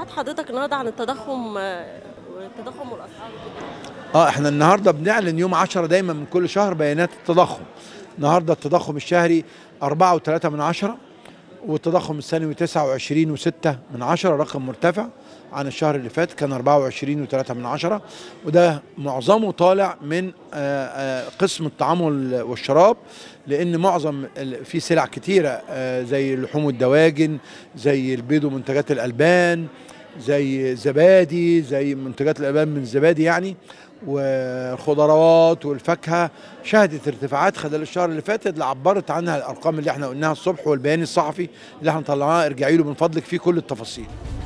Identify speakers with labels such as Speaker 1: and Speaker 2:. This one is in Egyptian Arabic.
Speaker 1: بيانات حضرتك النهارده عن التضخم آه، والتضخم والاسعار وكده.
Speaker 2: اه احنا النهارده بنعلن يوم 10 دايما من كل شهر بيانات التضخم النهارده التضخم الشهري 4.3 من عشرة والتضخم السنوي 29 و6 من عشرة رقم مرتفع عن الشهر اللي فات كان 24 و3 من عشرة وده معظمه طالع من آه، آه، قسم الطعام وال- والشراب لان معظم ال- في سلع كتيره آه، زي لحوم الدواجن زي البيض ومنتجات الالبان زي الزبادي زي منتجات الالبان من الزبادي يعني والخضروات والفاكهه شهدت ارتفاعات خلال الشهر اللي فات اللي عبرت عنها الارقام اللي احنا قلناها الصبح والبيان الصحفي اللي احنا طلعناه ارجعي له من فضلك فيه كل التفاصيل